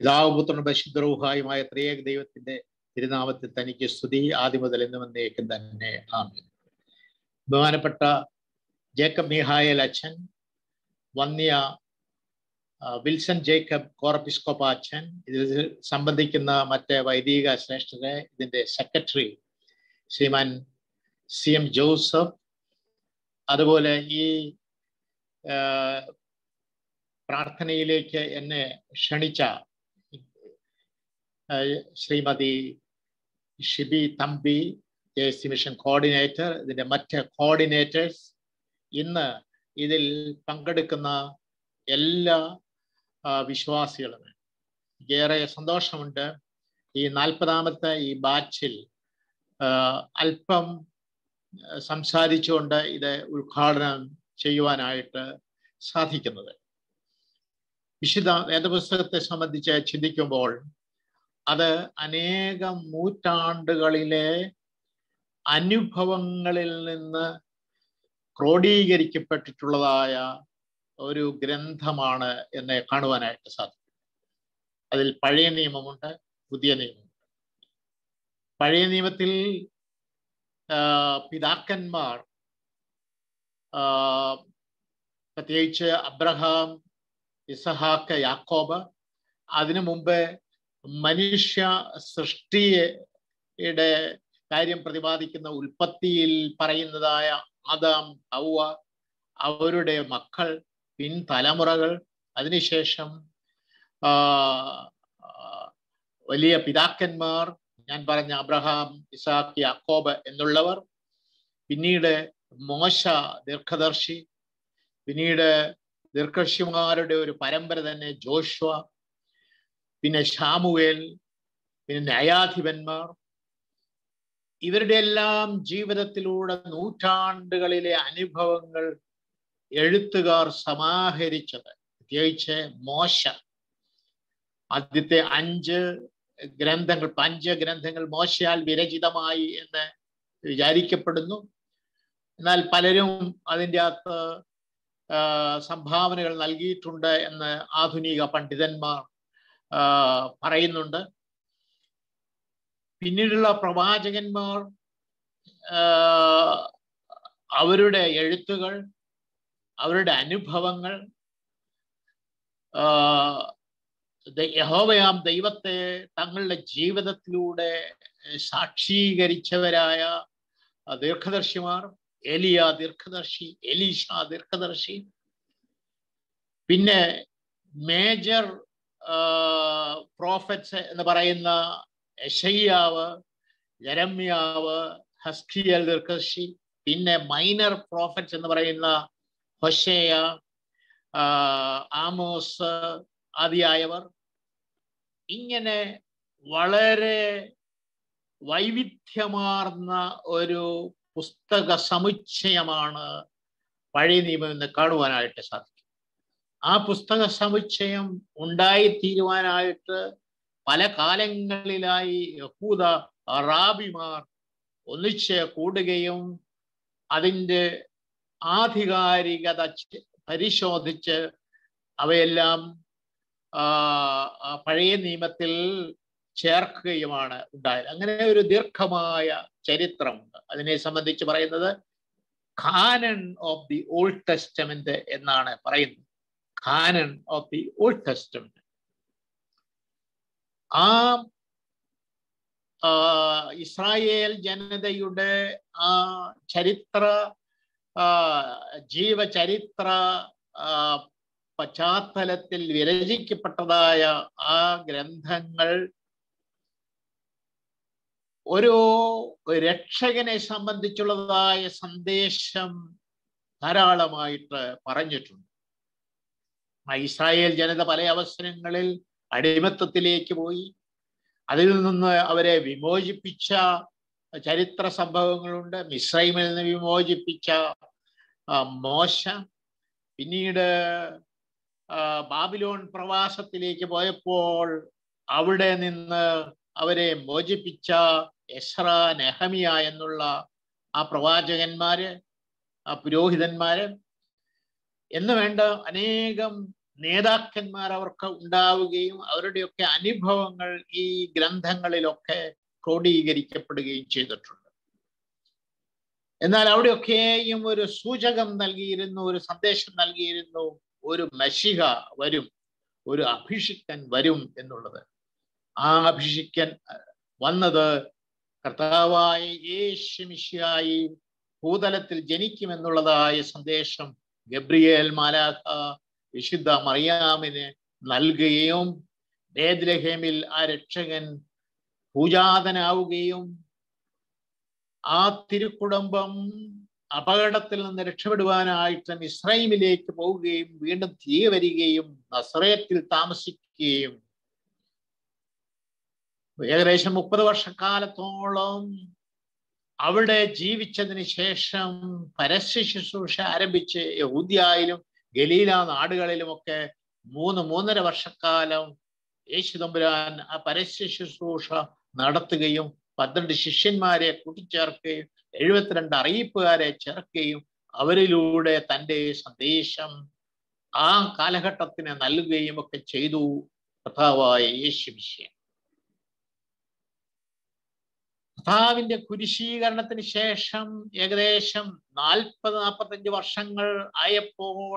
പിതാവ് പുത്രനും പരിശുദ്ധരൂഹായുമായ ത്രിയേക ദൈവത്തിന്റെ തിരുനാമത്തിൽ തനിക്ക് സ്തുതി ആദ്യം മുതൽ എന്നും എന്നേക്കും തന്നെ ആമേൻ ബഹുമാനപ്പെട്ട ജേക്കബ് മിഹായൽ അച്ഛൻ വന്യ ആ, വിൽസൺ ജേക്കബ് കോറപ്പിസ്കോപ്പ അച്ഛൻ ഇതിൽ സംബന്ധിക്കുന്ന മറ്റ് വൈദിക ശ്രേഷ്ഠരെ ഇതിന്റെ secretary Shriman C M Joseph അതുപോലെ ഈ ആ, പ്രാർത്ഥനയിലേക്ക് എന്നെ ക്ഷണിച്ച ആ, Shrimati Shibi Thampi J C mission coordinator ഇതിന്റെ മറ്റ് കോർഡിനേറ്റേഴ്സ് ഇന്ന് ഇതിൽ പങ്കെടുക്കുന്ന എല്ലാ ആ, വിശ്വാസികളും ഏറെ സന്തോഷമുണ്ട് ഈ നാൽപ്പതാമത്തെ ഈ ബാച്ചിൽ ആ, അല്പം ആ, സംസാരിച്ചുകൊണ്ട് ഇത് ഉദ്ഘാടനം ചെയ്യുവാനായിട്ട് സാധിക്കുന്നത് വിശുദ്ധ വേദപുസ്തകത്തെ സംബന്ധിച്ച് ചിന്തിക്കുമ്പോൾ അത് അനേകം നൂറ്റാണ്ടുകളിലെ അനുഭവങ്ങളിൽ നിന്ന് ക്രോഡീകരിക്കപ്പെട്ടിട്ടുള്ളതായ ഒരു ഗ്രന്ഥമാണ് എന്ന് കാണുവാനായിട്ട് സാധിക്കും അതിൽ പഴയ നിയമമുണ്ട് പുതിയ നിയമമുണ്ട് പഴയ നിയമത്തിൽ ആ, പിതാക്കന്മാർ ആ, പ്രത്യേകിച്ച് അബ്രഹാം ഇസഹാക്ക് യാക്കോബ് അതിനു മുമ്പ് മനുഷ്യ സൃഷ്ടിയുടെ കാര്യം പ്രതിപാദിക്കുന്ന ഉൽപ്പത്തിയിൽ പറയുന്നതായ ആദാം ഹൗവ അവരുടെ മക്കൾ പിൻതലമുറകൾ അതിനുശേഷം ആ, ആ, വലിയ പിതാക്കന്മാർ ഞാൻ പറഞ്ഞ അബ്രഹാം ഇസാഖ് യാക്കോബ് എന്നുള്ളവർ പിന്നീട് മോശ ദീർഘദർശി പിന്നീട് ദീർഘർഷിമാരുടെ ഒരു പരമ്പര തന്നെ ജോഷ്വ പിന്നെ ഷാമുവേൽ പിന്നെ ന്യായാധിപന്മാർ ഇവരുടെ എല്ലാം ജീവിതത്തിലൂടെ നൂറ്റാണ്ടുകളിലെ അനുഭവങ്ങൾ എഴുത്തുകാർ സമാഹരിച്ചത് പ്രത്യേകിച്ച് മോശ ആദ്യത്തെ അഞ്ച് ഗ്രന്ഥങ്ങൾ പഞ്ചഗ്രന്ഥങ്ങൾ മോശയാൽ വിരചിതമായി എന്ന് വിചാരിക്കപ്പെടുന്നു എന്നാൽ പലരും അതിൻ്റെ അകത്ത് ആ, സംഭാവനകൾ നൽകിയിട്ടുണ്ട് എന്ന് ആധുനിക പണ്ഡിതന്മാർ ആ, പറയുന്നുണ്ട് പിന്നീടുള്ള പ്രവാചകന്മാർ ആ, അവരുടെ എഴുത്തുകൾ അവരുടെ അനുഭവങ്ങൾ ആ, ദ- യഹോവയാം ദൈവത്തെ തങ്ങളുടെ ജീവിതത്തിലൂടെ സാക്ഷീകരിച്ചവരായ ആ, ദീർഘദർശിമാർ എലിയ ദീർഘദർശി എലീഷ ദീർഘദർശി പിന്നെ മേജർ പ്രോഫറ്റ്സ് എന്ന് പറയുന്ന യശയ്യാവ് ജരമ്യാവ് ഹസ്കിയൽ ദീർഘദർശി പിന്നെ മൈനർ പ്രോഫറ്റ്സ് എന്ന് പറയുന്ന ഹൊഷേയ ആ, ആമോസ് ആദിയായവർ ഇങ്ങനെ വളരെ വൈവിധ്യമാർന്ന ഒരു പുസ്തക സമുച്ചയമാണ് പഴയ നിയമം എന്ന് കാണുവാനായിട്ട് സാധിക്കും ആ പുസ്തക സമുച്ചയം ഉണ്ടായിത്തീരുവാനായിട്ട് പല കാലങ്ങളിലായി യഹൂദ റാബിമാർ ഒന്നിച്ച് കൂടുകയും അതിൻ്റെ ആധികാരികത ചെ- പരിശോധിച്ച് അവയെല്ലാം ആ, ആ പഴയ നിയമത്തിൽ ചേർക്കുകയുമാണ് ഉണ്ടായത് അങ്ങനെ ഒരു ദീർഘമായ ചരിത്രമുണ്ട് അതിനെ സംബന്ധിച്ച് പറയുന്നത് canon of the Old Testament എന്നാണ് പറയുന്നത് canon of the Old Testament ആ ആ, ഇസ്രായേൽ ജനതയുടെ ആ ചരിത്ര ആ, ജീവചരിത്ര ആ, പശ്ചാത്തലത്തിൽ വിരചിക്കപ്പെട്ടതായ ആ ഗ്രന്ഥങ്ങൾ ഒരു രക്ഷകനെ സംബന്ധിച്ചുള്ളതായ സന്ദേശം ധാരാളമായിട്ട് പറഞ്ഞിട്ടുണ്ട് ആ ഇസ്രായേൽ ജനത പല അവസരങ്ങളിൽ അടിമത്തത്തിലേക്ക് പോയി അതിൽ നിന്ന് അവരെ വിമോചിപ്പിച്ച ചരിത്ര സംഭവങ്ങളുണ്ട് മിസ്രൈമിൽ നിന്ന് വിമോചിപ്പിച്ച ആ, മോശ പിന്നീട് ആ, ബാബിലോൺ പ്രവാസത്തിലേക്ക് പോയപ്പോൾ അവിടെ നിന്ന് അവരെ മോചിപ്പിച്ച എസ്ര നെഹമിയ എന്നുള്ള ആ പ്രവാചകന്മാര് ആ പുരോഹിതന്മാര് എന്ന് വേണ്ട അനേകം നേതാക്കന്മാർ അവർക്ക് ഉണ്ടാവുകയും അവരുടെയൊക്കെ അനുഭവങ്ങൾ ഈ ഗ്രന്ഥങ്ങളിലൊക്കെ ക്രോഡീകരിക്കപ്പെടുകയും ചെയ്തിട്ടുണ്ട് എന്നാൽ അവിടെയൊക്കെയും ഒരു സൂചകം നൽകിയിരുന്നു ഒരു സന്ദേശം നൽകിയിരുന്നു ഒരു മഷിക വരും ഒരു അഭിഷിക്തൻ വരും എന്നുള്ളത് ആ അഭിഷിക്കൻ വന്നത് കർത്താവായ യേശുമിശിയായി ഭൂതലത്തിൽ ജനിക്കുമെന്നുള്ളതായ സന്ദേശം ഗബ്രിയേൽ മാലാഖ വിശുദ്ധ മറിയാമിന് നൽകുകയും ബേദ്ലഹേമിൽ ആ രക്ഷകൻ പൂജാതനാവുകയും ആ തിരുക്കുടുംബം അപകടത്തിൽ നിന്ന് രക്ഷപ്പെടുവാനായിട്ട് ഇസ്രൈമിലേക്ക് പോവുകയും വീണ്ടും തിരികെ വരികയും നസ്രയത്തിൽ താമസിക്കുകയും ഏകദേശം മുപ്പത് വർഷക്കാലത്തോളം അവിടെ ജീവിച്ചതിന് ശേഷം പരസ്യ ശുശ്രൂഷ ആരംഭിച്ച് യഹൂദ്യായാലും ഗലീല നാടുകളിലുമൊക്കെ മൂന്ന് മൂന്നര വർഷക്കാലം യേശു തമ്പുരാൻ ആ പരസ്യ ശുശ്രൂഷ നടത്തുകയും പന്ത്രണ്ട് ശിഷ്യന്മാരെ കൂട്ടിച്ചേർക്കുകയും എഴുപത്തിരണ്ട് അറിയിപ്പുകാരെ ചേർക്കുകയും അവരിലൂടെ തൻ്റെ സന്ദേശം ആ കാലഘട്ടത്തിന് നൽകുകയും ഒക്കെ ചെയ്തു കർത്താവായ യേശു വിഷയം കർത്താവിന്റെ കുരിശീകരണത്തിന് ശേഷം ഏകദേശം നാൽപ്പത് നാൽപ്പത്തഞ്ച് വർഷങ്ങൾ ആയപ്പോൾ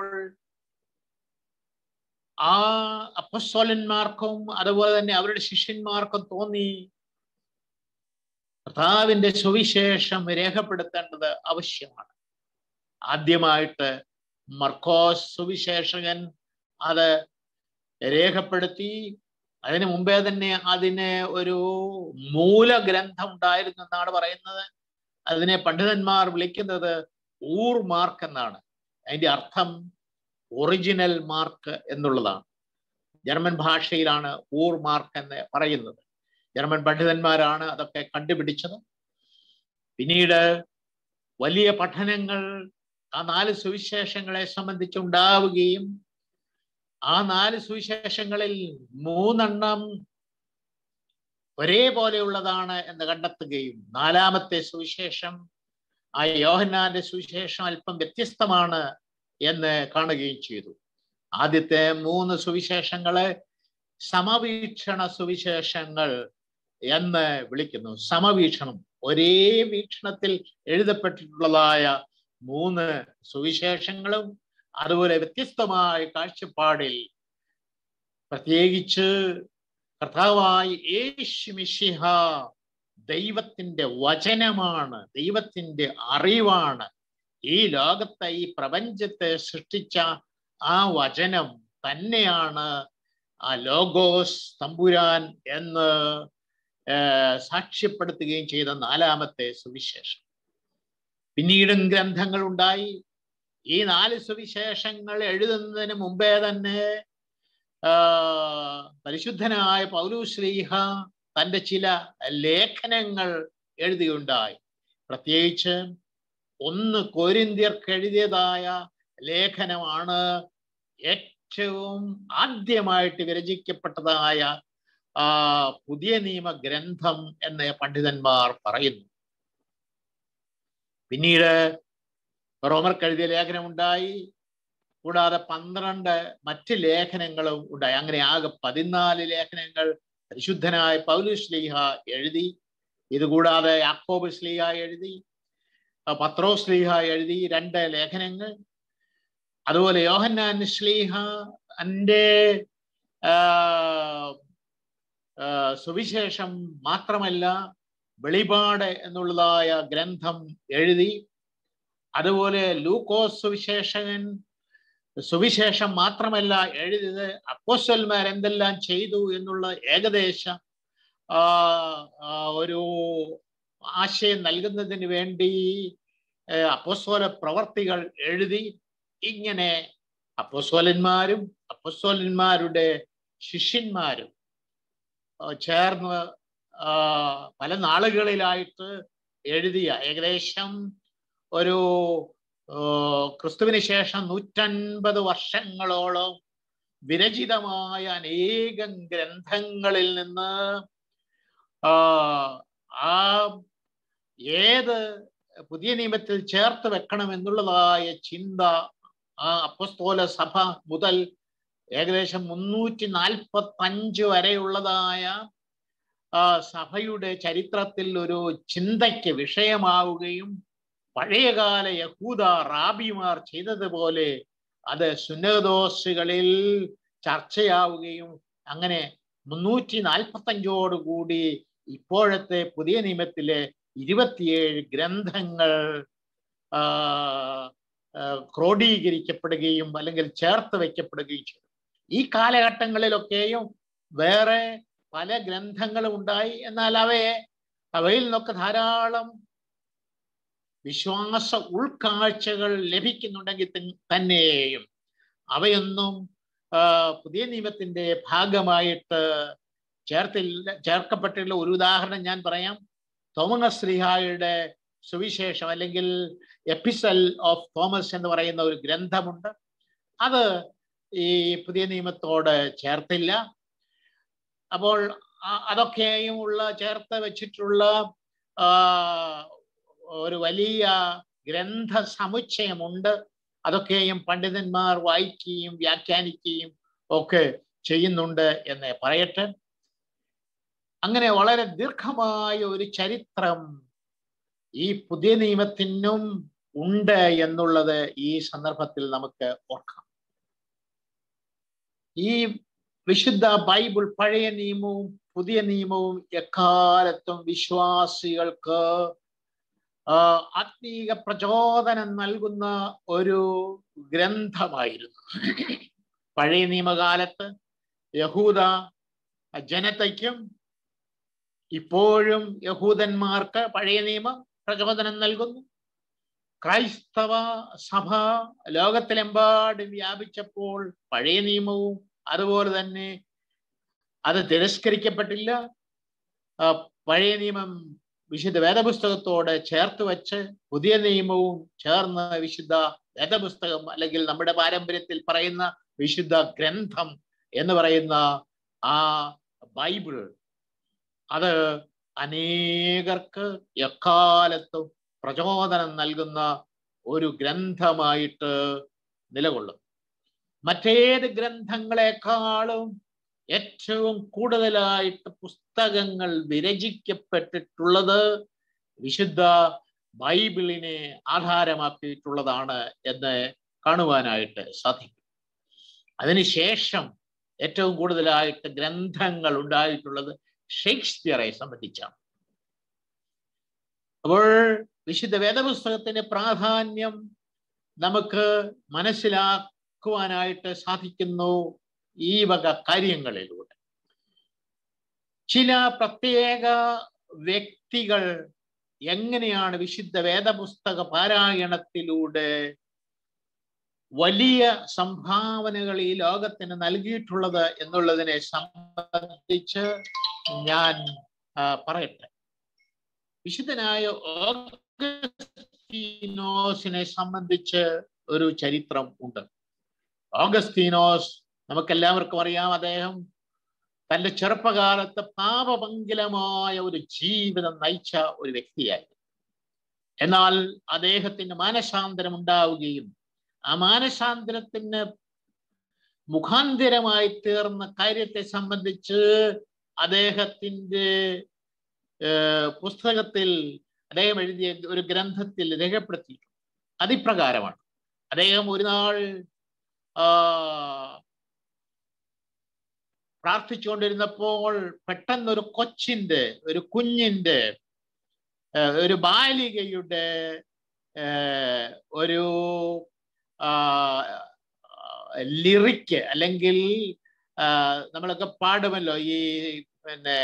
ആ അപ്പസ്വലന്മാർക്കും അതുപോലെ തന്നെ അവരുടെ ശിഷ്യന്മാർക്കും തോന്നി കർത്താവിന്റെ സുവിശേഷം രേഖപ്പെടുത്തേണ്ടത് ആവശ്യമാണ് ആദ്യമായിട്ട് മർക്കോസ് സുവിശേഷകൻ അത് രേഖപ്പെടുത്തി അതിന് മുമ്പേ തന്നെ അതിന് ഒരു മൂലഗ്രന്ഥം ഉണ്ടായിരുന്നു എന്നാണ് പറയുന്നത് അതിനെ പണ്ഡിതന്മാർ വിളിക്കുന്നത് ഊർ മാർക്ക് എന്നാണ് അതിന്റെ അർത്ഥം ഒറിജിനൽ മാർക്ക് എന്നുള്ളതാണ് ജർമ്മൻ ഭാഷയിലാണ് ഊർ മാർക്ക് എന്ന് പറയുന്നത് ജർമ്മൻ പണ്ഡിതന്മാരാണ് അതൊക്കെ കണ്ടുപിടിച്ചത് പിന്നീട് വലിയ പഠനങ്ങൾ ആ നാല് സുവിശേഷങ്ങളെ സംബന്ധിച്ചുണ്ടാവുകയും ആ നാല് സുവിശേഷങ്ങളിൽ മൂന്നെണ്ണം ഒരേപോലെയുള്ളതാണ് എന്ന് കണ്ടെത്തുകയും നാലാമത്തെ സുവിശേഷം ആ യോഹന്നാന്റെ സുവിശേഷം അല്പം വ്യത്യസ്തമാണ് എന്ന് കാണുകയും ചെയ്തു ആദ്യത്തെ മൂന്ന് സുവിശേഷങ്ങളെ സമവീക്ഷണ സുവിശേഷങ്ങൾ എന്ന് വിളിക്കുന്നു സമവീക്ഷണം ഒരേ വീക്ഷണത്തിൽ എഴുതപ്പെട്ടിട്ടുള്ളതായ മൂന്ന് സുവിശേഷങ്ങളും അതുപോലെ വ്യത്യസ്തമായ കാഴ്ചപ്പാടിൽ പ്രത്യേകിച്ച് കർത്താവായി യേശു മിശിഹ ദൈവത്തിന്റെ വചനമാണ് ദൈവത്തിന്റെ അറിവാണ് ഈ ലോകത്തെ ഈ പ്രപഞ്ചത്തെ സൃഷ്ടിച്ച ആ വചനം തന്നെയാണ് ആ ലോഗോസ് തമ്പുരാൻ എന്ന് സാക്ഷ്യപ്പെടുത്തുകയും ചെയ്ത നാലാമത്തെ സുവിശേഷം പിന്നീടും ഗ്രന്ഥങ്ങൾ ഉണ്ടായി ഈ നാല് സുവിശേഷങ്ങൾ എഴുതുന്നതിന് മുമ്പേ തന്നെ പരിശുദ്ധനായ പൗലുശ്രീഹ തൻ്റെ ചില ലേഖനങ്ങൾ എഴുതിയുണ്ടായി പ്രത്യേകിച്ച് ഒന്ന് കോരിന്ത്യർക്ക് എഴുതിയതായ ലേഖനമാണ് ഏറ്റവും ആദ്യമായിട്ട് വിരചിക്കപ്പെട്ടതായ ആ പുതിയ നിയമ ഗ്രന്ഥം എന്ന് പണ്ഡിതന്മാർ പറയുന്നു പിന്നീട് റോമർക്ക് എഴുതിയ ലേഖനം ഉണ്ടായി കൂടാതെ പന്ത്രണ്ട് മറ്റ് ലേഖനങ്ങളും ഉണ്ടായി അങ്ങനെ ആകെ പതിനാല് ലേഖനങ്ങൾ പരിശുദ്ധനായ പൗലുസ് ലീഹ എഴുതി ഇതുകൂടാതെ യാക്കോബ് സ്ലീഹ എഴുതി പത്രോസ് ലീഹ എഴുതി രണ്ട് ലേഖനങ്ങൾ അതുപോലെ യോഹന്നാൻ ശ്ലീഹ എൻ്റെ സുവിശേഷം മാത്രമല്ല വെളിപാട് എന്നുള്ളതായ ഗ്രന്ഥം എഴുതി അതുപോലെ ലൂക്കോസ് സുവിശേഷകൻ സുവിശേഷം മാത്രമല്ല എഴുതിയത് അപ്പോസ്റ്റൽമാർ എന്തെല്ലാം ചെയ്തു എന്നുള്ള ഏകദേശ ഒരു ആശയം നൽകുന്നതിന് വേണ്ടി അപ്പോസ്തോല പ്രവർത്തികൾ എഴുതി ഇങ്ങനെ അപ്പോസ്തോലന്മാരും അപ്പോസ്തോലന്മാരുടെ ശിഷ്യന്മാരും ചേർന്ന് പല നാളുകളിലായിട്ട് എഴുതിയ ഏകദേശം ഒരു ക്രിസ്തുവിന് ശേഷം നൂറ്റൻപത് വർഷങ്ങളോളം വിരചിതമായ അനേകം ഗ്രന്ഥങ്ങളിൽ നിന്ന് ആ ഏത് പുതിയ നിയമത്തിൽ ചേർത്ത് വെക്കണം എന്നുള്ളതായ ചിന്ത ആ അപ്പസ്തോല സഭ മുതൽ ഏകദേശം മുന്നൂറ്റി നാൽപ്പത്തി അഞ്ച് വരെയുള്ളതായ ആ, സഭയുടെ ചരിത്രത്തിൽ ഒരു ചിന്തയ്ക്ക് വിഷയമാവുകയും പഴയകാല യഹൂദ റാബിമാർ ചെയ്തതുപോലെ അത് സുന്നതോസുകളിൽ ചർച്ചയാവുകയും അങ്ങനെ മുന്നൂറ്റി നാൽപ്പത്തി അഞ്ചോട് കൂടി ഇപ്പോഴത്തെ പുതിയ നിയമത്തിലെ ഇരുപത്തിയേഴ് ഗ്രന്ഥങ്ങൾ ആ, ആ, ക്രോഡീകരിക്കപ്പെടുകയും അല്ലെങ്കിൽ ചേർത്ത് വയ്ക്കപ്പെടുകയും ചെയ്തു ഈ കാലഘട്ടങ്ങളിലൊക്കെയും വേറെ പല ഗ്രന്ഥങ്ങളും ഉണ്ടായി എന്നാൽ അവയെ അവയിൽ നിന്നൊക്കെ ധാരാളം വിശ്വാസ ഉൾക്കാഴ്ചകൾ ലഭിക്കുന്നുണ്ടെങ്കിൽ തൻ- തന്നെയും അവയൊന്നും ആ, പുതിയ നിയമത്തിന്റെ ഭാഗമായിട്ട് ചേർത്തില്ല ചേർക്കപ്പെട്ടിട്ടുള്ള ഒരു ഉദാഹരണം ഞാൻ പറയാം തോമസ് ശ്രീഹായുടെ സുവിശേഷം അല്ലെങ്കിൽ എപ്പിസൽ ഓഫ് തോമസ് എന്ന് പറയുന്ന ഒരു ഗ്രന്ഥമുണ്ട് അത് ഈ പുതിയ നിയമത്തോട് ചേർത്തില്ല അപ്പോൾ ആ- അതൊക്കെയും ഉള്ള ചേർത്ത് വെച്ചിട്ടുള്ള ആ, ഒരു വലിയ ഗ്രന്ഥ സമുച്ചയമുണ്ട് അതൊക്കെയും പണ്ഡിതന്മാർ വായിക്കുകയും വ്യാഖ്യാനിക്കുകയും ഒക്കെ ചെയ്യുന്നുണ്ട് എന്ന് പറയട്ടെ അങ്ങനെ വളരെ ദീർഘമായ ഒരു ചരിത്രം ഈ പുതിയ നിയമത്തിനും ഉണ്ട് എന്നുള്ളത് ഈ സന്ദർഭത്തിൽ നമുക്ക് ഓർക്കാം ഈ വിശുദ്ധ ബൈബിൾ പഴയ നിയമവും പുതിയ നിയമവും എക്കാലത്തും വിശ്വാസികൾക്ക് ആ, ആത്മീക പ്രചോദനം നൽകുന്ന ഒരു ഗ്രന്ഥമായിരുന്നു പഴയ നിയമകാലത്ത് യഹൂദ ജനതയ്ക്കും ഇപ്പോഴും യഹൂദന്മാർക്ക് പഴയ നിയമം പ്രചോദനം നൽകുന്നു ക്രൈസ്തവ സഭ ലോകത്തിലെമ്പാടും വ്യാപിച്ചപ്പോൾ പഴയ നിയമവും അതുപോലെ തന്നെ അത് തിരസ്കരിക്കപ്പെട്ടില്ല ആ, പഴയ നിയമം വിശുദ്ധ വേദപുസ്തകത്തോട് ചേർത്ത് വെച്ച് പുതിയ നിയമവും ചേർന്ന് വിശുദ്ധ വേദപുസ്തകം അല്ലെങ്കിൽ നമ്മുടെ പാരമ്പര്യത്തിൽ പറയുന്ന വിശുദ്ധ ഗ്രന്ഥം എന്ന് പറയുന്ന ആ ബൈബിൾ അത് അനേകർക്ക് എക്കാലത്തും പ്രചോദനം നൽകുന്ന ഒരു ഗ്രന്ഥമായിട്ട് നിലകൊള്ളും മറ്റേത് ഗ്രന്ഥങ്ങളെക്കാളും ഏറ്റവും കൂടുതലായിട്ട് പുസ്തകങ്ങൾ വിരചിക്കപ്പെട്ടിട്ടുള്ളത് വിശുദ്ധ ബൈബിളിനെ ആധാരമാക്കിയിട്ടുള്ളതാണ് എന്ന് കാണുവാനായിട്ട് സാധിക്കും അതിനുശേഷം ഏറ്റവും കൂടുതലായിട്ട് ഗ്രന്ഥങ്ങൾ ഉണ്ടായിട്ടുള്ളത് ഷേക്സ്പിയറെ സംബന്ധിച്ചാണ് അപ്പോൾ വിശുദ്ധ വേദപുസ്തകത്തിന്റെ പ്രാധാന്യം നമുക്ക് മനസ്സിലാക്കുവാനായിട്ട് സാധിക്കുന്നു ഈ വക കാര്യങ്ങളിലൂടെ ചില പ്രത്യേക വ്യക്തികൾ എങ്ങനെയാണ് വിശുദ്ധ വേദപുസ്തക പാരായണത്തിലൂടെ വലിയ സംഭാവനകൾ ഈ ലോകത്തിന് നൽകിയിട്ടുള്ളത് എന്നുള്ളതിനെ സംബന്ധിച്ച് ഞാൻ ആ, പറയട്ടെ വിശുദ്ധനായ ഓഗസ്റ്റീനോസിനെ സംബന്ധിച്ച് ഒരു ചരിത്രം ഉണ്ട് ഓഗസ്റ്റീനോസ് നമുക്കെല്ലാവർക്കും അറിയാം അദ്ദേഹം തന്റെ ചെറുപ്പകാലത്ത് പാപപങ്കിലമായ ഒരു ജീവിതം നയിച്ച ഒരു വ്യക്തിയായിരുന്നു എന്നാൽ അദ്ദേഹത്തിന് മാനസാന്തരം ഉണ്ടാവുകയും ആ മാനസാന്തരത്തിന് മുഖാന്തരമായി തീർന്ന കാര്യത്തെ സംബന്ധിച്ച് അദ്ദേഹത്തിന്റെ ഏർ, പുസ്തകത്തിൽ അദ്ദേഹം എഴുതിയ ഒരു ഗ്രന്ഥത്തിൽ രേഖപ്പെടുത്തിയിട്ടുണ്ട് അതിപ്രകാരമാണ് അദ്ദേഹം ഒരു നാൾ ആ, പ്രാർത്ഥിച്ചുകൊണ്ടിരുന്നപ്പോൾ പെട്ടെന്ന് ഒരു കൊച്ചിന്റെ ഒരു കുഞ്ഞിന്റെ ഏർ, ഒരു ബാലികയുടെ ഏർ, ഒരു ലിറിക്ക് അല്ലെങ്കിൽ ആ, നമ്മളൊക്കെ പാടുമല്ലോ ഈ പിന്നെ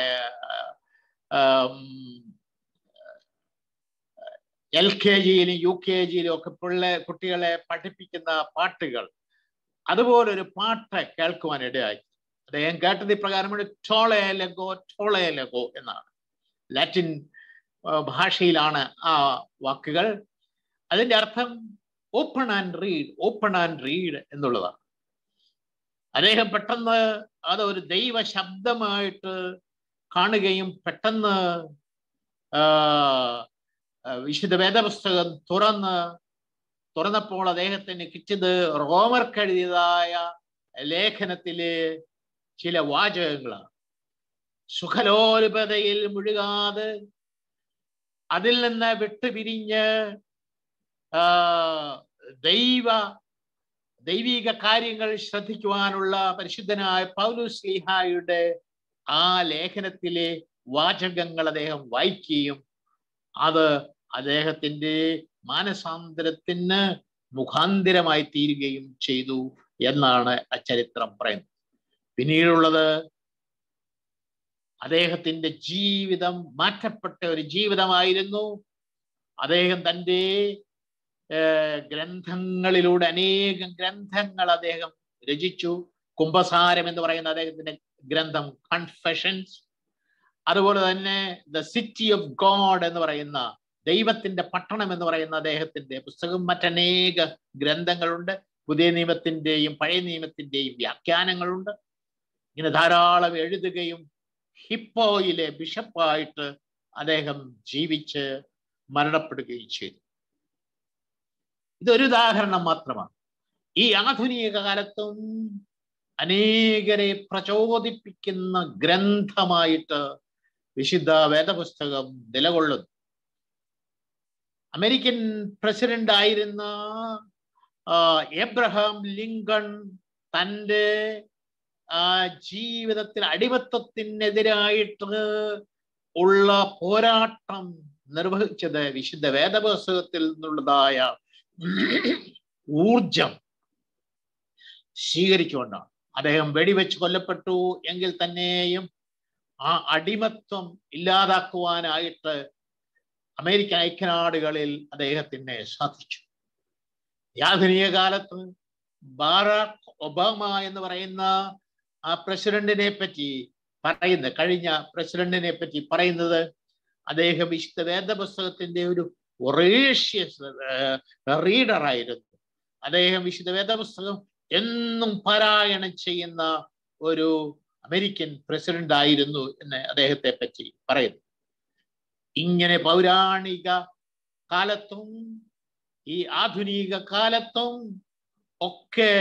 എൽ കെ ജിയിലും യു കെ ജിയിലും ഒക്കെ പിള്ളേ കുട്ടികളെ പഠിപ്പിക്കുന്ന പാട്ടുകൾ അതുപോലൊരു പാട്ട് കേൾക്കുവാൻ ഇടയായി അദ്ദേഹം കേട്ടത് ഇപ്രകാരമാണ് ടോളേ ലഗോ ടോളേ ലഗോ എന്നാണ് ലാറ്റിൻ ആ, ഭാഷയിലാണ് ആ വാക്കുകൾ അതിന്റെ അർത്ഥം open and read open and read എന്നുള്ളതാണ് അദ്ദേഹം പെട്ടെന്ന് അത് ഒരു ദൈവ ശബ്ദമായിട്ട് കാണുകയും പെട്ടെന്ന് ആ, ആ, വിശുദ്ധ വേദപുസ്തകം തുറന്ന് തുറന്നപ്പോൾ അദ്ദേഹത്തിന് കിട്ടിയത് റോമർക്ക് എഴുതിയതായ ലേഖനത്തിലെ ചില വാചകങ്ങളാണ് സുഖലോലുപതയിൽ മുഴുകാതെ അതിൽ നിന്ന് വിട്ടുപിരിഞ്ഞ് ആ, ദൈവ ദൈവിക കാര്യങ്ങൾ ശ്രദ്ധിക്കുവാനുള്ള പരിശുദ്ധനായ പൗലുസ് ലീഹായുടെ ആ ലേഖനത്തിലെ വാചകങ്ങൾ അദ്ദേഹം വായിക്കുകയും അത് അദ്ദേഹത്തിന്റെ മാനസാന്തരത്തിന് മുഖാന്തരമായി തീരുകയും ചെയ്തു എന്നാണ് ആ ചരിത്രം പറയുന്നത് പിന്നീടുള്ളത് അദ്ദേഹത്തിന്റെ ജീവിതം മാറ്റപ്പെട്ട ഒരു ജീവിതമായിരുന്നു അദ്ദേഹം തൻ്റെ ഏർ ഗ്രന്ഥങ്ങളിലൂടെ അനേകം ഗ്രന്ഥങ്ങൾ അദ്ദേഹം രചിച്ചു കുംഭസാരം എന്ന് പറയുന്ന അദ്ദേഹത്തിന്റെ ഗ്രന്ഥം കൺഫെഷൻസ് അതുപോലെ തന്നെ ദ സിറ്റി ഓഫ് ഗോഡ് എന്ന് പറയുന്ന ദൈവത്തിന്റെ പട്ടണം എന്ന് പറയുന്ന അദ്ദേഹത്തിന്റെ പുസ്തകം മറ്റനേക ഗ്രന്ഥങ്ങളുണ്ട് പുതിയ നിയമത്തിന്റെയും പഴയ നിയമത്തിന്റെയും വ്യാഖ്യാനങ്ങളുണ്ട് ഇങ്ങനെ ധാരാളം എഴുതുകയും ഹിപ്പോയിലെ ബിഷപ്പായിട്ട് അദ്ദേഹം ജീവിച്ച് മരണപ്പെടുകയും ചെയ്തു ഇതൊരു ഉദാഹരണം മാത്രമാണ് ഈ ആധുനിക കാലത്തും അനേകരെ പ്രചോദിപ്പിക്കുന്ന ഗ്രന്ഥമായിട്ട് വിശുദ്ധ വേദപുസ്തകം നിലകൊള്ളുന്നു അമേരിക്കൻ പ്രസിഡന്റ് ആയിരുന്ന ആ, എബ്രഹാം ലിങ്കൺ തൻ്റെ ആ ജീവിതത്തിൽ അടിമത്തത്തിനെതിരായിട്ട് ഉള്ള പോരാട്ടം നിർവഹിച്ചത് വിശുദ്ധ വേദപുസ്തകത്തിൽ നിന്നുള്ളതായ ഊർജം സ്വീകരിച്ചുകൊണ്ടാണ് അദ്ദേഹം വെടിവെച്ച് കൊല്ലപ്പെട്ടു എങ്കിൽ തന്നെയും ആ അടിമത്വം ഇല്ലാതാക്കുവാനായിട്ട് അമേരിക്കൻ ഐക്യനാടുകളിൽ അദ്ദേഹത്തിന് സാധിച്ചു ഈ ആധുനിക കാലത്ത് ബാറാക് ഒബാമ എന്ന് പറയുന്ന ആ പ്രസിഡന്റിനെ പറ്റി പറയുന്ന കഴിഞ്ഞ പ്രസിഡന്റിനെ പറ്റി പറയുന്നത് അദ്ദേഹം വിശുദ്ധ വേദപുസ്തകത്തിന്റെ ഒരു ഒറേഷ്യസ് റീഡർ ആയിരുന്നു അദ്ദേഹം വിശുദ്ധ വേദപുസ്തകം എന്നും പാരായണം ചെയ്യുന്ന ഒരു അമേരിക്കൻ പ്രസിഡന്റ് ആയിരുന്നു എന്ന് അദ്ദേഹത്തെ പറ്റി പറയുന്നു ഇങ്ങനെ പൗരാണിക കാലത്തും ഈ ആധുനിക കാലത്തും ഒക്കെ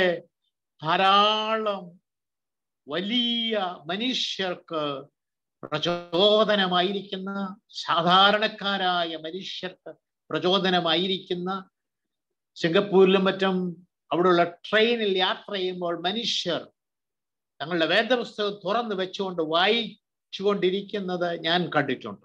ധാരാളം വലിയ മനുഷ്യർക്ക് പ്രചോദനമായിരിക്കുന്ന സാധാരണക്കാരായ മനുഷ്യർക്ക് പ്രചോദനമായിരിക്കുന്ന സിംഗപ്പൂരിലും മറ്റും അവിടെയുള്ള ട്രെയിനിൽ യാത്ര ചെയ്യുമ്പോൾ മനുഷ്യർ തങ്ങളുടെ വേദപുസ്തകം തുറന്നു വെച്ചുകൊണ്ട് വായിച്ചുകൊണ്ടിരിക്കുന്നത് ഞാൻ കണ്ടിട്ടുണ്ട്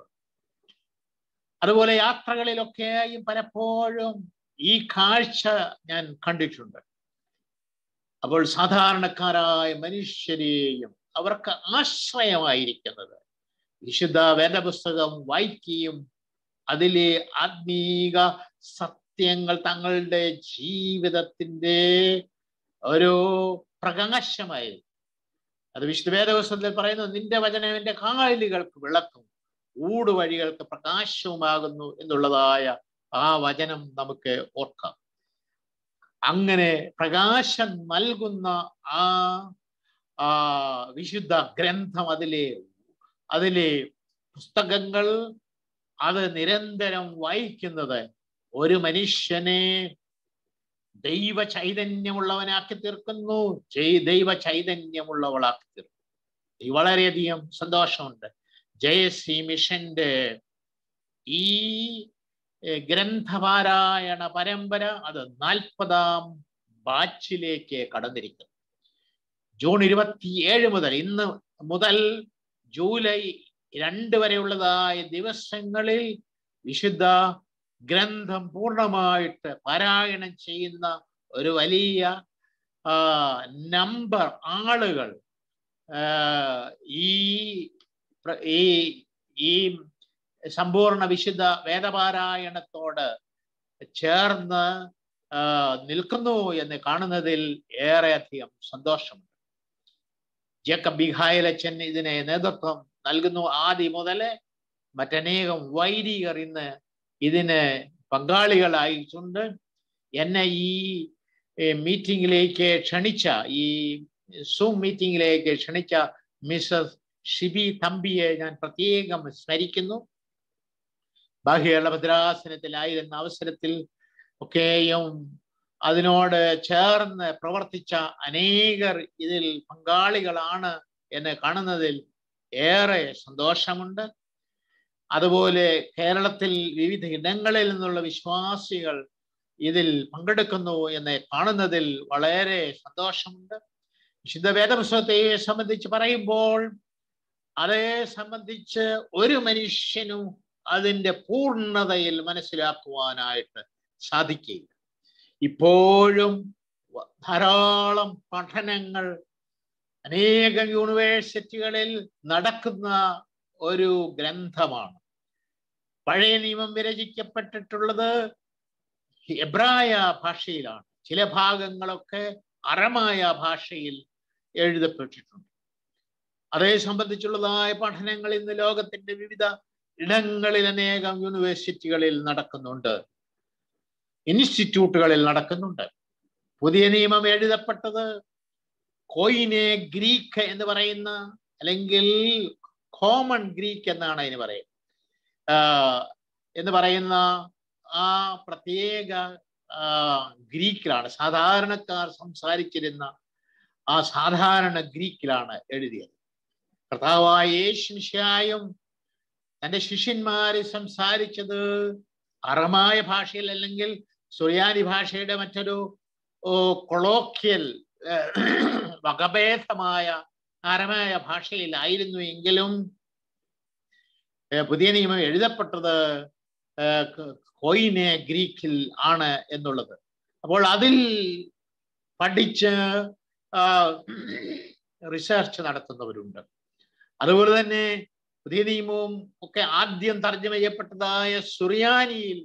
അതുപോലെ യാത്രകളിലൊക്കെയും പലപ്പോഴും ഈ കാഴ്ച ഞാൻ കണ്ടിട്ടുണ്ട് അപ്പോൾ സാധാരണക്കാരായ മനുഷ്യരെയും അവർക്ക് ആശ്രയമായിരിക്കുന്നത് വിശുദ്ധ വേദപുസ്തകം വായിക്കുകയും അതിലെ ആത്മീക സത്യങ്ങൾ തങ്ങളുടെ ജീവിതത്തിന്റെ ഒരു പ്രകാശമായി അത് വിശുദ്ധ വേദപുസ്തകത്തിൽ പറയുന്നു നിന്റെ വചനം എന്റെ കാലുകൾക്ക് വിളക്കും ഊടുവഴികൾക്ക് പ്രകാശവുമാകുന്നു എന്നുള്ളതായ ആ വചനം നമുക്ക് ഓർക്കാം അങ്ങനെ പ്രകാശം നൽകുന്ന ആ ആ വിശുദ്ധ ഗ്രന്ഥം അതിലെ അതിലെ പുസ്തകങ്ങൾ അത് നിരന്തരം വായിക്കുന്നത് ഒരു മനുഷ്യനെ ദൈവ ചൈതന്യമുള്ളവനാക്കി തീർക്കുന്നു ജയ് ദൈവ ചൈതന്യമുള്ളവളാക്കി തീർക്കുന്നു ഈ വളരെയധികം സന്തോഷമുണ്ട് ജയശ്രീ മിഷന്റെ ഈ ഏർ ഗ്രന്ഥപാരായണ പരമ്പര അത് നാൽപ്പതാം ബാച്ചിലേക്ക് കടന്നിരിക്കുന്നു ജൂൺ ഇരുപത്തിയേഴ് മുതൽ ഇന്ന് മുതൽ ജൂലൈ രണ്ട് വരെയുള്ളതായ ദിവസങ്ങളിൽ വിശുദ്ധ ഗ്രന്ഥം പൂർണ്ണമായിട്ട് പാരായണം ചെയ്യുന്ന ഒരു വലിയ നമ്പർ ആളുകൾ ആ, ഈ പ്ര- ഈ ഈ സമ്പൂർണ്ണ വിശുദ്ധ വേദപാരായണത്തോട് ചേർന്ന് ആ, നിൽക്കുന്നു എന്ന് കാണുന്നതിൽ ഏറെയധികം സന്തോഷമുണ്ട് ജേക്കബ് ബിഹായലച്ചൻ ഇതിനെ നേതൃത്വം നൽകുന്നു ആദ്യം മുതല് മറ്റനേകം വൈദികർ ഇന്ന് ഇതിന് പങ്കാളികളായിട്ടുണ്ട് എന്നെ ഈ മീറ്റിംഗിലേക്ക് ക്ഷണിച്ച ഈ സൂം മീറ്റിംഗിലേക്ക് ക്ഷണിച്ച മിസസ് ഷിബി തമ്പിയെ ഞാൻ പ്രത്യേകം സ്മരിക്കുന്നു ബാഹ്യള്ള ഭദ്രാസനത്തിലായിരുന്ന അവസരത്തിൽ ഒക്കെയും അതിനോട് ചേർന്ന് പ്രവർത്തിച്ച അനേകർ ഇതിൽ പങ്കാളികളാണ് എന്ന് കാണുന്നതിൽ ഏറെ സന്തോഷമുണ്ട് അതുപോലെ കേരളത്തിൽ വിവിധ ഇടങ്ങളിൽ നിന്നുള്ള വിശ്വാസികൾ ഇതിൽ പങ്കെടുക്കുന്നു എന്ന് കാണുന്നതിൽ വളരെ സന്തോഷമുണ്ട് വിശുദ്ധ വേദപുസ്തകത്തെ സംബന്ധിച്ച് പറയുമ്പോൾ അതേ സംബന്ധിച്ച് ഒരു മനുഷ്യനും അതിൻ്റെ പൂർണ്ണതയിൽ മനസ്സിലാക്കുവാനായിട്ട് സാധിക്കില്ല ഇപ്പോഴും ധാരാളം പഠനങ്ങൾ അനേകം യൂണിവേഴ്സിറ്റികളിൽ നടക്കുന്ന ഒരു ഗ്രന്ഥമാണ് പഴയ നിയമം വിരചിക്കപ്പെട്ടിട്ടുള്ളത് എബ്രായ ഭാഷയിലാണ് ചില ഭാഗങ്ങളൊക്കെ അറമായ ഭാഷയിൽ എഴുതപ്പെട്ടിട്ടുണ്ട് അതേ സംബന്ധിച്ചുള്ളതായ പഠനങ്ങൾ ഇന്ന് ലോകത്തിന്റെ വിവിധ ഇടങ്ങളിൽ അനേകം യൂണിവേഴ്സിറ്റികളിൽ നടക്കുന്നുണ്ട് ഇൻസ്റ്റിറ്റ്യൂട്ടുകളിൽ നടക്കുന്നുണ്ട് പുതിയ നിയമം എഴുതപ്പെട്ടത് കോയിനെ ഗ്രീക്ക് എന്ന് പറയുന്ന അല്ലെങ്കിൽ കോമൺ ഗ്രീക്ക് എന്നാണ് അതിന് പറയുന്നത് എന്ന് പറയുന്ന ആ പ്രത്യേക ഗ്രീക്കിലാണ് സാധാരണക്കാർ സംസാരിച്ചിരുന്ന ആ സാധാരണ ഗ്രീക്കിലാണ് എഴുതിയത് കർത്താവായ യേശുശായും തന്റെ ശിഷ്യന്മാരെ സംസാരിച്ചത് അറമായ ഭാഷയിൽ അല്ലെങ്കിൽ സുറിയാനി ഭാഷയുടെ മറ്റൊരു കൊളോക്കിയൽ വകഭേദമായ അരമായ ഭാഷയിലായിരുന്നു എങ്കിലും പുതിയ നിയമം എഴുതപ്പെട്ടത് കോയിനെ ഗ്രീക്കിൽ ആണ് എന്നുള്ളത് അപ്പോൾ അതിൽ പഠിച്ച് റിസർച്ച് നടത്തുന്നവരുണ്ട് അതുപോലെ തന്നെ പുതിയ നിയമവും ഒക്കെ ആദ്യം തർജ്ജമ ചെയ്യപ്പെട്ടതായ സുറിയാനിയിൽ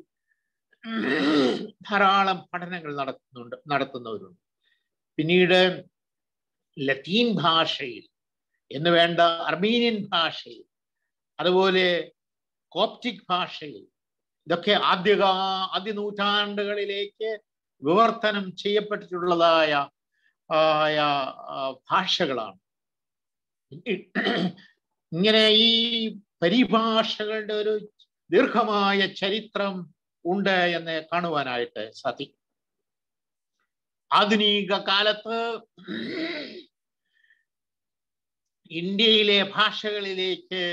ധാരാളം പഠനങ്ങൾ നടത്തുന്നുണ്ട് നടത്തുന്നവരുണ്ട് പിന്നീട് ലത്തീൻ ഭാഷയിൽ എന്ന് വേണ്ട അർമീനിയൻ ഭാഷയിൽ അതുപോലെ കോപ്റ്റിക് ഭാഷയിൽ ഇതൊക്കെ ആദ്യ ആദ്യ നൂറ്റാണ്ടുകളിലേക്ക് വിവർത്തനം ചെയ്യപ്പെട്ടിട്ടുള്ളതായ ആയ ഭാഷകളാണ് ഇങ്ങനെ ഈ പരിഭാഷകളുടെ ഒരു ദീർഘമായ ചരിത്രം ഉണ്ട് എന്ന് കാണുവാനായിട്ട് സാധിക്കും ആധുനിക കാലത്ത് ഇന്ത്യയിലെ ഭാഷകളിലേക്ക്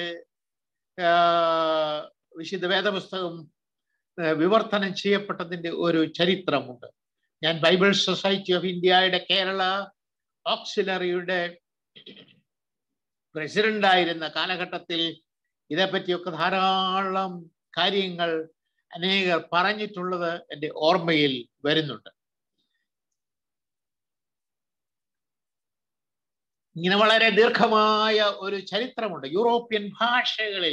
വിശുദ്ധ വേദപുസ്തകം വിവർത്തനം ചെയ്യപ്പെട്ടതിൻ്റെ ഒരു ചരിത്രമുണ്ട് ഞാൻ ബൈബിൾ സൊസൈറ്റി ഓഫ് ഇന്ത്യയുടെ കേരള ഓക്സിലറിയുടെ പ്രസിഡന്റ് ആയിരുന്ന കാലഘട്ടത്തിൽ ഇതേപ്പറ്റിയൊക്കെ ധാരാളം കാര്യങ്ങൾ അനേകർ പറഞ്ഞിട്ടുള്ളത് എൻ്റെ ഓർമ്മയിൽ വരുന്നുണ്ട് ഇങ്ങനെ വളരെ ദീർഘമായ ഒരു ചരിത്രമുണ്ട് യൂറോപ്യൻ ഭാഷകളിൽ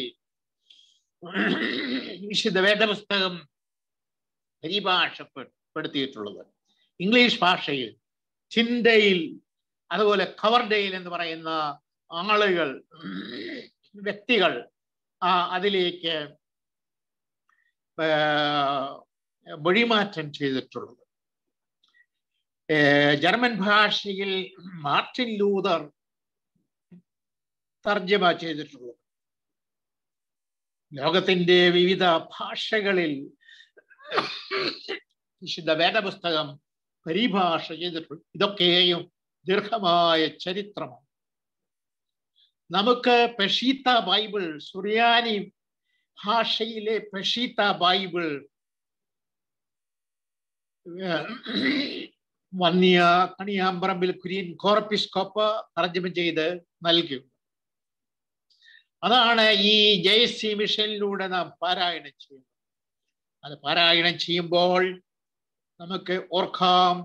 വിശുദ്ധ വേദപുസ്തകം പരിഭാഷപ്പെടുത്തിയിട്ടുള്ളത് ഇംഗ്ലീഷ് ഭാഷയിൽ ചിന്തയിൽ അതുപോലെ കവർഡയിൽ എന്ന് പറയുന്ന ആളുകൾ വ്യക്തികൾ ആ അതിലേക്ക് മൊഴിമാറ്റം ചെയ്തിട്ടുള്ളത് ജർമ്മൻ ഭാഷയിൽ മാർട്ടിൻ ലൂതർ തർജ്ജമ ചെയ്തിട്ടുള്ളത് ലോകത്തിന്റെ വിവിധ ഭാഷകളിൽ വിശുദ്ധ വേദപുസ്തകം പരിഭാഷ ചെയ്തിട്ടുണ്ട് ഇതൊക്കെയും ദീർഘമായ ചരിത്രമാണ് നമുക്ക് പെഷീത്ത ബൈബിൾ സുറിയാനി ഭാഷയിലെ പെഷീത്ത ബൈബിൾ വന്നിയ കണിയാമ്പറമ്പിൽ കുര്യൻ കോർപ്പിസ്കോപ്പ് തർജ്ജമ ചെയ്ത് നൽകി അതാണ് ഈ ജെ സി മിഷനിലൂടെ നാം പാരായണം ചെയ്യുന്നത് അത് പാരായണം ചെയ്യുമ്പോൾ നമുക്ക് ഓർക്കാം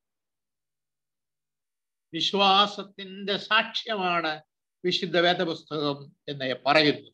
വിശ്വാസത്തിന്റെ സാക്ഷ്യമാണ് വിശുദ്ധ വേദപുസ്തകം എന്ന് പറയുന്നത്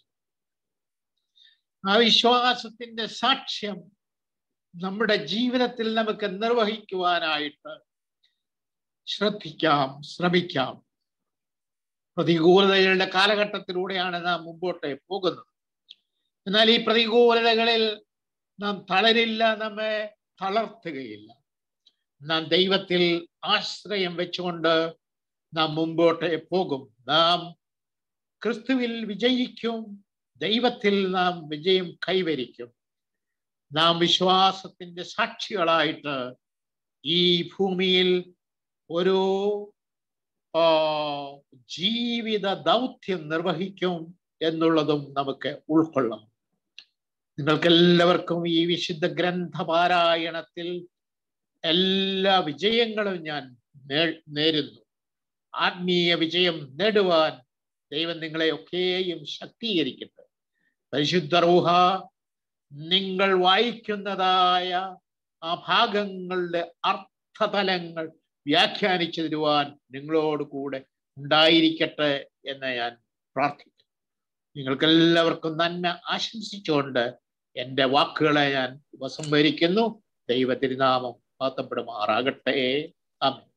ആ വിശ്വാസത്തിന്റെ സാക്ഷ്യം നമ്മുടെ ജീവിതത്തിൽ നമുക്ക് നിർവഹിക്കുവാനായിട്ട് ശ്രദ്ധിക്കാം ശ്രമിക്കാം പ്രതികൂലതകളുടെ കാലഘട്ടത്തിലൂടെയാണ് നാം മുമ്പോട്ട് പോകുന്നത് എന്നാൽ ഈ പ്രതികൂലതകളിൽ നാം തളരില്ല നമ്മെ തളർത്തുകയില്ല നാം ദൈവത്തിൽ ആശ്രയം വെച്ചുകൊണ്ട് നാം മുമ്പോട്ട് പോകും നാം ക്രിസ്തുവിൽ വിജയിക്കും ദൈവത്തിൽ നാം വിജയം കൈവരിക്കും നാം വിശ്വാസത്തിന്റെ സാക്ഷികളായിട്ട് ഈ ഭൂമിയിൽ ഒരു ആ, ജീവിത ദൗത്യം നിർവഹിക്കും എന്നുള്ളതും നമുക്ക് ഉൾക്കൊള്ളാം നിങ്ങൾക്കെല്ലാവർക്കും ഈ വിശുദ്ധ ഗ്രന്ഥപാരായണത്തിൽ എല്ലാ വിജയങ്ങളും ഞാൻ നേ- നേരുന്നു ആത്മീയ വിജയം നേടുവാൻ ദൈവം നിങ്ങളെ ഒക്കെയും ശക്തീകരിക്കട്ടെ പരിശുദ്ധ റൂഹ നിങ്ങൾ വായിക്കുന്നതായ ആ ഭാഗങ്ങളുടെ അർത്ഥതലങ്ങൾ വ്യാഖ്യാനിച്ചു തരുവാൻ നിങ്ങളോട് കൂടെ ഉണ്ടായിരിക്കട്ടെ എന്ന് ഞാൻ പ്രാർത്ഥിക്കുന്നു നിങ്ങൾക്കെല്ലാവർക്കും നന്മ ആശംസിച്ചുകൊണ്ട് എൻ്റെ വാക്കുകളെ ഞാൻ ഉപസംഹരിക്കുന്നു ദൈവ തിരുനാമം മാത്തപ്പെടുമാറാകട്ടെ ആമേൻ